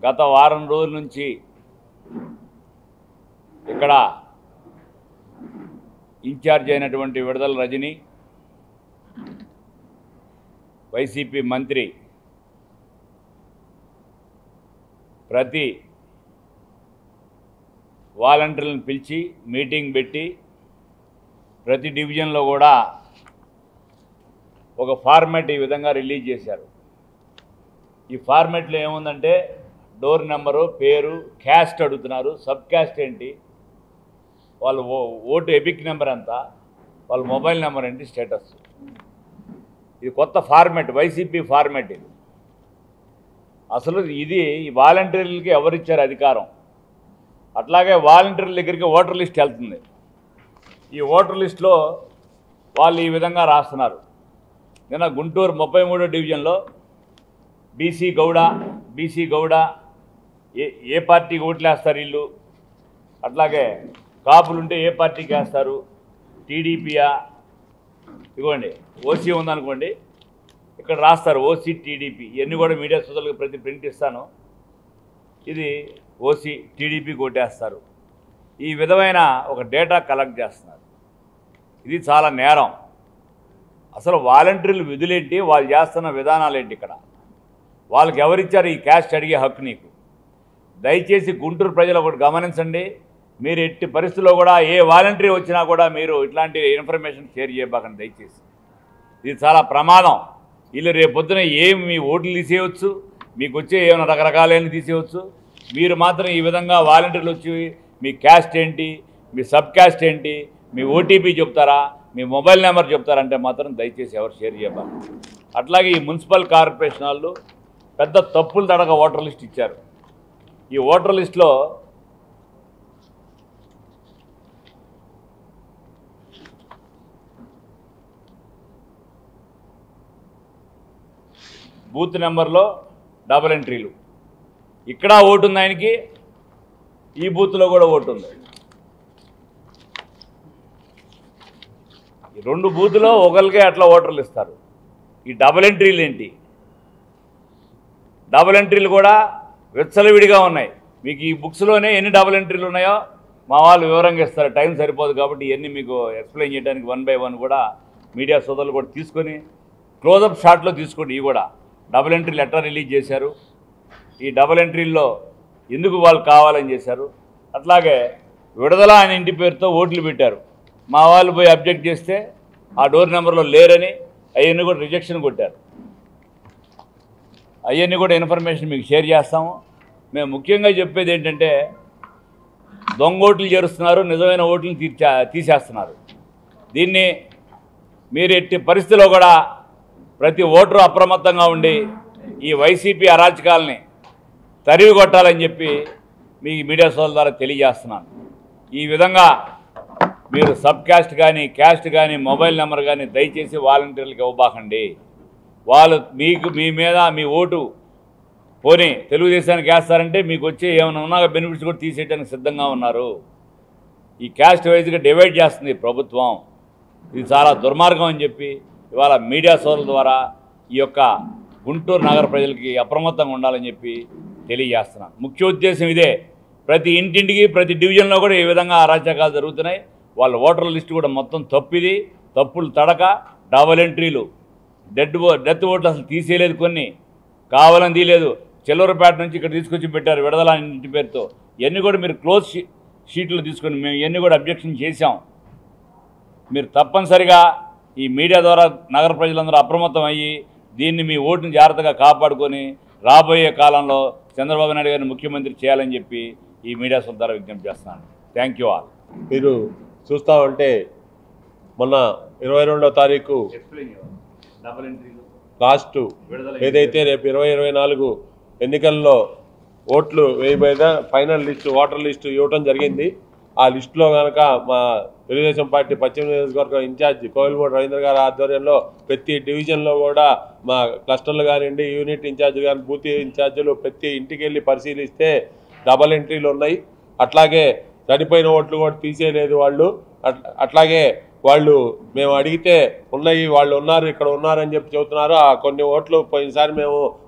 గత వారం రోజుల నుంచి ఇక్కడ ఇన్ఛార్జ్ అయినటువంటి విడుదల రజని వైసీపీ మంత్రి ప్రతి వాలంటీర్లను పిలిచి మీటింగ్ పెట్టి ప్రతి డివిజన్లో కూడా ఒక ఫార్మాట్ ఈ విధంగా రిలీజ్ చేశారు ఈ ఫార్మాట్లో ఏముందంటే డోర్ నెంబరు పేరు క్యాస్ట్ అడుగుతున్నారు సబ్ క్యాస్ట్ ఏంటి వాళ్ళ ఓ- ఓటు ఎపిక్ నెంబర్ ఎంత వాళ్ళ మొబైల్ నెంబర్ ఏంటి స్టేటస్ ఇది కొత్త ఫార్మాట్ వైసీపీ ఫార్మాట్ ఇది అసలు ఇది ఈ వాలంటీర్లకి ఎవరిచ్చారు అధికారం అట్లాగే వాలంటీర్ల దగ్గరికి ఓటర్ లిస్ట్ వెళ్తుంది ఈ ఓటర్ లిస్ట్లో వాళ్ళు ఈ విధంగా రాస్తున్నారు నిన్న గుంటూరు ముప్పై మూడో డివిజన్లో బీసీ గౌడ బీసీ గౌడ ఏ ఏ పార్టీకి ఓట్లు వేస్తారు వీళ్ళు అట్లాగే కాపులుంటే ఏ పార్టీకి వేస్తారు టీడీపీయా ఇదిగోండి ఓసీ ఉందనుకోండి ఇక్కడ రాస్తారు ఓసీ టీడీపీ ఇవన్నీ కూడా మీడియా సోదరులకు ప్రతి ప్రింట్ ఇస్తాను ఇది ఓసీ టీడీపీ కొట్టేస్తారు ఈ విధమైన ఒక డేటా కలెక్ట్ చేస్తున్నారు ఇది చాలా నేరం అసలు వాలంటీర్లు విధులేంటి వాళ్ళు చేస్తున్న విధానాలు ఏంటి ఇక్కడ వాళ్ళకి ఎవరిచ్చారు ఈ క్యాస్ట్ అడిగే హక్కు నీకు దయచేసి గుంటూరు ప్రజలు ఒకటి గమనించండి మీరు ఎట్టి పరిస్థితుల్లో కూడా ఏ వాలంటీర్ వచ్చినా కూడా మీరు ఇట్లాంటి ఇన్ఫర్మేషన్ షేర్ చేయబాకండి దయచేసి ఇది చాలా ప్రమాదం వీళ్ళు రేపు పొద్దున ఏం మీ ఓట్లు తీసేయవచ్చు మీకు వచ్చే ఏమైనా రకరకాలైన తీసేయవచ్చు మీరు మాత్రం ఈ విధంగా వాలంటీర్లు వచ్చి మీ క్యాస్ట్ ఏంటి మీ సబ్ క్యాస్ట్ ఏంటి మీ ఓటీపీ చెప్తారా మీ మొబైల్ నెంబర్ చెప్తారంటే మాత్రం దయచేసి ఎవరు షేర్ చేయబాలి అట్లాగే ఈ మున్సిపల్ కార్పొరేషన్ వాళ్ళు పెద్ద తప్పులు తడక ఓటర్ లిస్ట్ ఇచ్చారు ఈ ఓటర్ లిస్ట్లో బూత్ నెంబర్లో డబల్ ఎంట్రీలు ఇక్కడ ఓటు ఉంది ఆయనకి ఈ బూత్లో కూడా ఓటు ఉంది ఈ రెండు బూత్లో ఒకరికే అట్లా ఓటర్లు ఇస్తారు ఈ డబల్ ఎంట్రీలు ఏంటి డబల్ ఎంట్రీలు కూడా విచ్చలవిడిగా ఉన్నాయి మీకు ఈ బుక్స్లోనే ఎన్ని డబల్ ఎంట్రీలు ఉన్నాయో మా వాళ్ళు వివరంగా ఇస్తారు టైం సరిపోదు కాబట్టి ఇవన్నీ మీకు ఎక్స్ప్లెయిన్ చేయడానికి వన్ బై వన్ కూడా మీడియా సోదరులు కూడా తీసుకొని క్లోజప్ షాట్లో తీసుకోండి ఇవి కూడా డబుల్ ఎంట్రీ లెటర్ రిలీజ్ చేశారు ఈ డబుల్ ఎంట్రీల్లో ఎందుకు వాళ్ళు కావాలని చేశారు అట్లాగే విడుదల ఆయన ఇంటి పేరుతో ఓట్లు పెట్టారు మా వాళ్ళు పోయి అబ్జెక్ట్ చేస్తే ఆ డోర్ నెంబర్లో లేరని అవన్నీ కూడా రిజెక్షన్ కొట్టారు అవన్నీ కూడా ఇన్ఫర్మేషన్ మీకు షేర్ చేస్తాము మేము ముఖ్యంగా చెప్పేది ఏంటంటే దొంగ ఓట్లు చేరుస్తున్నారు నిజమైన ఓట్లను తీర్చా తీసేస్తున్నారు దీన్ని మీరు ఎట్టి పరిస్థితిలో కూడా ప్రతి ఓటరు అప్రమత్తంగా ఉండి ఈ వైసీపీ అరాచకాలని తరివి కొట్టాలని చెప్పి మీ మీడియా సోదరుల ద్వారా తెలియజేస్తున్నాను ఈ విధంగా మీరు సబ్ క్యాస్ట్ కానీ క్యాస్ట్ కానీ మొబైల్ నెంబర్ కానీ దయచేసి వాలంటీర్లకు ఇవ్వబాకండి వాళ్ళు మీకు మీ మీద మీ ఓటు పోనీ తెలుగుదేశానికి వేస్తారంటే మీకు వచ్చే ఏమైనా ఉన్నా బెనిఫిట్స్ కూడా తీసేయడానికి సిద్ధంగా ఉన్నారు ఈ క్యాస్ట్ వైజ్గా డివైడ్ చేస్తుంది ప్రభుత్వం ఇది చాలా దుర్మార్గం అని చెప్పి ఇవాళ మీడియా సోదరుల ద్వారా ఈ యొక్క గుంటూరు నగర ప్రజలకి అప్రమత్తంగా ఉండాలని చెప్పి తెలియజేస్తున్నాను ముఖ్య ఉద్దేశం ఇదే ప్రతి ఇంటింటికి ప్రతి డివిజన్లో కూడా ఈ విధంగా అరాచకాలు జరుగుతున్నాయి వాళ్ళ ఓటర్ల లిస్టు కూడా మొత్తం తప్పిది తప్పులు తడక డబల్ ఎంట్రీలు డెడ్ ఓ డెత్ ఓట్లు అసలు తీసేయలేదు కొన్ని కావాలని తీయలేదు చెల్లూరుపేట నుంచి ఇక్కడ తీసుకొచ్చి పెట్టారు విడదల ఇంటి పేరుతో ఇవన్నీ కూడా మీరు క్లోజ్ షీ షీట్లు తీసుకొని మేము ఇవన్నీ కూడా అబ్జెక్షన్ చేశాం మీరు తప్పనిసరిగా ఈ మీడియా ద్వారా నగర ప్రజలందరూ అప్రమత్తం అయ్యి దీన్ని మీ ఓటుని జాగ్రత్తగా కాపాడుకొని రాబోయే కాలంలో చంద్రబాబు నాయుడు గారిని ముఖ్యమంత్రి చేయాలని చెప్పి ఈ మీడియా సోదరు ద్వారా విజ్ఞప్తి చేస్తున్నాను థ్యాంక్ యూ ఆల్ మీరు చూస్తా ఉంటే మొన్న ఇరవై రెండో తారీఖు డబల్ ఎంట్రీలు లాస్ట్ ఏదైతే రేపు ఇరవై ఇరవై నాలుగు ఎన్నికల్లో ఓట్లు వేయబోయేదా ఫైనల్ లిస్టు ఓటర్ లిస్టు ఇవ్వటం జరిగింది ఆ లిస్టులో కనుక మా తెలుగుదేశం పార్టీ పశ్చిమ నియోజకవర్గం ఇన్ఛార్జ్ కోవిల్మూడి రవీంద్ర గారి ఆధ్వర్యంలో ప్రతి డివిజన్లో కూడా మా క్లస్టర్లు కానివ్వండి యూనిట్ ఇన్ఛార్జ్ కానీ బూత్ ఇన్ఛార్జీలు ప్రతి ఇంటికి వెళ్ళి పరిశీలిస్తే డబల్ ఎంట్రీలు ఉన్నాయి అట్లాగే చనిపోయిన ఓట్లు కూడా తీసేయలేదు వాళ్ళు అట్- అట్లాగే వాళ్ళు మేము అడిగితే ఉన్నాయి వాళ్ళు ఉన్నారు ఇక్కడ ఉన్నారని చెప్పి చెబుతున్నారు ఆ కొన్ని ఓట్లు పోయినసారి మేము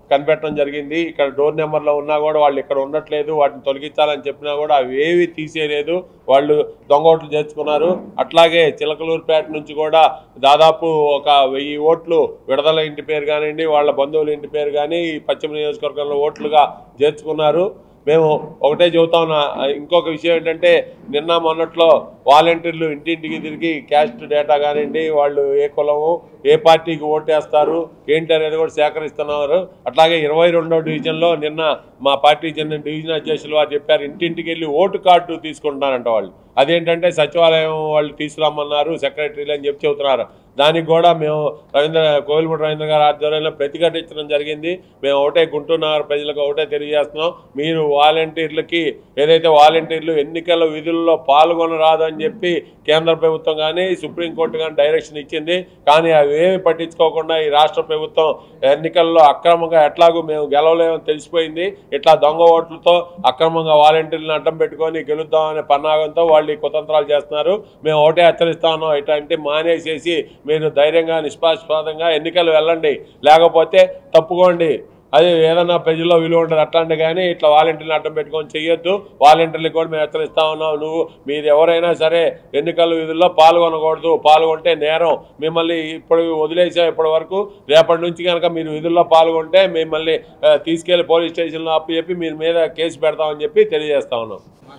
కనిపెట్టడం జరిగింది ఇక్కడ డోర్ నెంబర్లో ఉన్నా కూడా వాళ్ళు ఇక్కడ ఉండట్లేదు వాటిని తొలగించాలని చెప్పినా కూడా అవి ఏవి తీసేయలేదు వాళ్ళు దొంగ ఓట్లు చేర్చుకున్నారు అట్లాగే చిలకలూరుపేట నుంచి కూడా దాదాపు ఒక వెయ్యి ఓట్లు విడదల ఇంటి పేరు కానివ్వండి వాళ్ళ బంధువుల ఇంటి పేరు కానీ ఈ పశ్చిమ నియోజకవర్గంలో ఓట్లుగా చేర్చుకున్నారు మేము ఒకటే చెబుతా ఉన్నా ఇంకొక విషయం ఏంటంటే నిన్న మొన్నట్లో వాలంటీర్లు ఇంటింటికి తిరిగి క్యాస్ట్ డేటా కానివ్వండి వాళ్ళు ఏ కులము ఏ పార్టీకి ఓటేస్తారు ఏంటి అనేది కూడా సేకరిస్తున్నారు అట్లాగే ఇరవై రెండో డివిజన్లో నిన్న మా పార్టీ చెందిన డివిజన్ అధ్యక్షులు వారు చెప్పారు ఇంటింటికి వెళ్ళి ఓటు కార్డు తీసుకుంటున్నారంట వాళ్ళు అదేంటంటే సచివాలయం వాళ్ళు తీసుకురమ్మన్నారు సెక్రటరీలు అని చెప్పి చెబుతున్నారు దానికి కూడా మేము రవీంద్ర కోవిలమూడి రవీంద్ర గారి ఆధ్వర్యంలో ప్రతిఘటించడం జరిగింది మేము ఒకటే గుంటూరు నగర ప్రజలకు ఒకటే తెలియజేస్తున్నాం మీరు వాలంటీర్లకి ఏదైతే వాలంటీర్లు ఎన్నికల విధుల్లో పాల్గొనరాదు అని చెప్పి కేంద్ర ప్రభుత్వం కానీ సుప్రీంకోర్టు కానీ డైరెక్షన్ ఇచ్చింది కానీ అవి ఏమి పట్టించుకోకుండా ఈ రాష్ట్ర ప్రభుత్వం ఎన్నికల్లో అక్రమంగా ఎట్లాగూ మేము గెలవలేమని తెలిసిపోయింది ఇట్లా దొంగ ఓట్లతో అక్రమంగా వాలంటీర్లను అడ్డం పెట్టుకొని గెలుద్దామనే పన్నాగంతో వాళ్ళు ఈ కుతంత్రాలు చేస్తున్నారు మేము ఒకటే హెచ్చరిస్తా ఉన్నాం ఇట్లాంటి మానేసేసి మీరు ధైర్యంగా నిష్పాక్షపాతంగా ఎన్నికలు వెళ్ళండి లేకపోతే తప్పుకోండి అది ఏదన్నా ప్రజల్లో విలువ ఉంటుంది అట్లాంటి కానీ ఇట్లా వాలంటీర్లు అడ్డం పెట్టుకొని చెయ్యొద్దు వాలంటీర్లకు కూడా మేము హెచ్చరిస్తా ఉన్నాం నువ్వు మీరు ఎవరైనా సరే ఎన్నికల విధుల్లో పాల్గొనకూడదు పాల్గొంటే నేరం మిమ్మల్ని ఇప్పుడు వదిలేసాం ఇప్పటి వరకు రేపటి నుంచి కనుక మీరు విధుల్లో పాల్గొంటే మిమ్మల్ని ఆ, తీసుకెళ్లి పోలీస్ స్టేషన్లో అప్పు చెప్పి మీరు మీద కేసు పెడతామని చెప్పి తెలియజేస్తా ఉన్నాం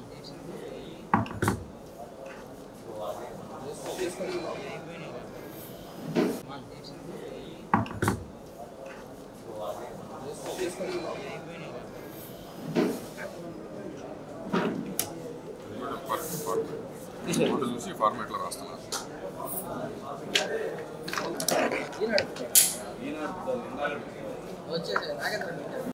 ఫోటో చూసి ఫార్మేట్లో రాస్తున్నారు వచ్చేసి నాగేంద్ర